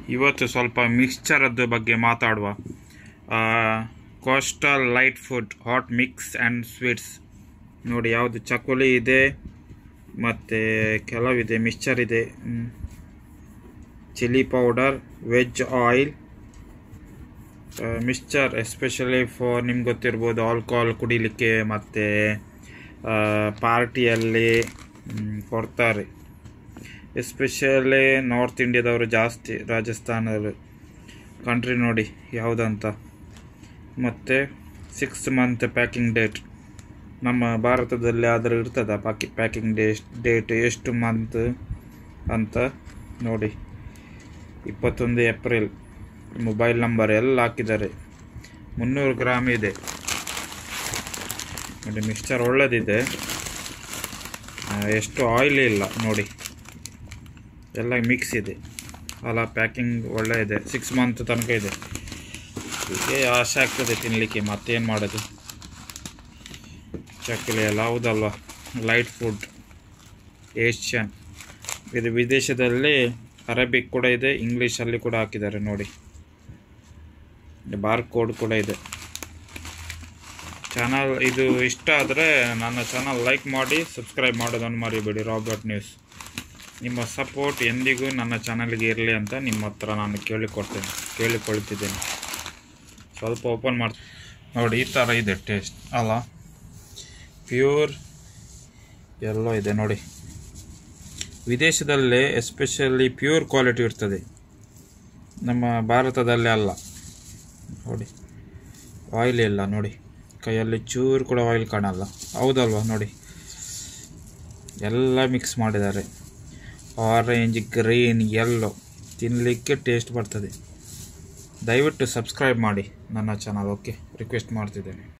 ಇವತ್ತು ಸ್ವಲ್ಪ ಮಿಕ್ಸ್ಚರದ್ದು ಬಗ್ಗೆ ಮಾತಾಡುವ coastal light food hot mix and sweets ನೋಡಿ ಯಾವುದು ಚಕೋಲಿ ಇದೆ ಮತ್ತು ಕೆಲವಿದೆ ಮಿಕ್ಸ್ಚರ್ ಇದೆ chilli powder veg oil mixture especially for ನಿಮ್ಗೆ ಗೊತ್ತಿರ್ಬೋದು ಆಲ್ಕೋಹಾಲ್ ಕುಡಿಲಿಕ್ಕೆ ಮತ್ತು ಪಾರ್ಟಿಯಲ್ಲಿ ಕೊಡ್ತಾರೆ ಎಸ್ಪೆಷಲಿ ನಾರ್ತ್ ಇಂಡಿಯಾದವರು ಜಾಸ್ತಿ ರಾಜಸ್ಥಾನದವರು ಕಂಟ್ರಿ ನೋಡಿ ಯಾವುದಂತ ಮತ್ತು ಸಿಕ್ಸ್ ಮಂತ್ ಪ್ಯಾಕಿಂಗ್ ಡೇಟ್ ನಮ್ಮ ಭಾರತದಲ್ಲಿ ಆದರೆ ಇರ್ತದ ಪಾಕಿ ಪ್ಯಾಕಿಂಗ್ ಡೇ ಡೇಟ್ ಎಷ್ಟು ಮಂತ್ ಅಂತ ನೋಡಿ ಇಪ್ಪತ್ತೊಂದು ಏಪ್ರಿಲ್ ಮೊಬೈಲ್ ನಂಬರ್ ಎಲ್ಲ ಹಾಕಿದ್ದಾರೆ ಮುನ್ನೂರು ಗ್ರಾಮ್ ಇದೆ ನೋಡಿ ಮಿಕ್ಸ್ಚರ್ ಒಳ್ಳೆದಿದೆ ಎಷ್ಟು ಆಯಿಲ್ ಇಲ್ಲ ನೋಡಿ ಎಲ್ಲ ಮಿಕ್ಸ್ ಇದೆ ಅಲ್ಲ ಪ್ಯಾಕಿಂಗ್ ಒಳ್ಳೆ ಇದೆ ಸಿಕ್ಸ್ ಮಂತ್ ತನಕ ಇದೆ ಹೀಗೆ ಆಸೆ ಆಗ್ತದೆ ತಿನ್ನಲಿಕ್ಕೆ ಮತ್ತೇನು ಮಾಡೋದು ಚಕ್ಕಲಿ ಎಲ್ಲ ಹೌದಲ್ವ ಲೈಟ್ ಫುಡ್ ಏಷ್ಯನ್ ಇದು ವಿದೇಶದಲ್ಲಿ ಅರೇಬಿಕ್ ಕೂಡ ಇದೆ ಇಂಗ್ಲೀಷಲ್ಲಿ ಕೂಡ ಹಾಕಿದ್ದಾರೆ ನೋಡಿ ಬಾರ್ ಕೋಡ್ ಕೂಡ ಇದೆ ಚಾನಲ್ ಇದು ಇಷ್ಟ ಆದರೆ ನನ್ನ ಚಾನಲ್ ಲೈಕ್ ಮಾಡಿ ಸಬ್ಸ್ಕ್ರೈಬ್ ಮಾಡೋದನ್ನು ಮರಿಬೇಡಿ ರಾಬರ್ಟ್ ನ್ಯೂಸ್ ನಿಮ್ಮ ಸಪೋರ್ಟ್ ಎಂದಿಗೂ ನನ್ನ ಚಾನಲ್ಗೆ ಇರಲಿ ಅಂತ ನಿಮ್ಮ ಹತ್ರ ನಾನು ಕೇಳಿಕೊಡ್ತೇನೆ ಕೇಳಿಕೊಳ್ತಿದ್ದೇನೆ ಸ್ವಲ್ಪ ಓಪನ್ ಮಾಡಿ ನೋಡಿ ಈ ಥರ ಇದೆ ಟೇಸ್ಟ್ ಅಲ್ಲ ಪ್ಯೂರ್ ಎಲ್ಲೋ ಇದೆ ನೋಡಿ ವಿದೇಶದಲ್ಲೇ ಎಸ್ಪೆಷಲಿ ಪ್ಯೂರ್ ಕ್ವಾಲಿಟಿ ಇರ್ತದೆ ನಮ್ಮ ಭಾರತದಲ್ಲಿ ಅಲ್ಲ ನೋಡಿ ಆಯಿಲ್ ಇಲ್ಲ ನೋಡಿ ಕೈಯಲ್ಲಿ ಚೂರು ಕೂಡ ಆಯಿಲ್ ಕಾಣಲ್ಲ ಹೌದಲ್ವಾ ನೋಡಿ ಎಲ್ಲ ಮಿಕ್ಸ್ ಮಾಡಿದ್ದಾರೆ ಆರೆಂಜ್ ಗ್ರೀನ್ ಎಲ್ಲೋ ತಿನ್ನಲಿಕ್ಕೆ ಟೇಸ್ಟ್ ಬರ್ತದೆ ದಯವಿಟ್ಟು ಸಬ್ಸ್ಕ್ರೈಬ್ ಮಾಡಿ ನನ್ನ ಚಾನಲ್ ಓಕೆ ರಿಕ್ವೆಸ್ಟ್ ಮಾಡ್ತಿದ್ದೇನೆ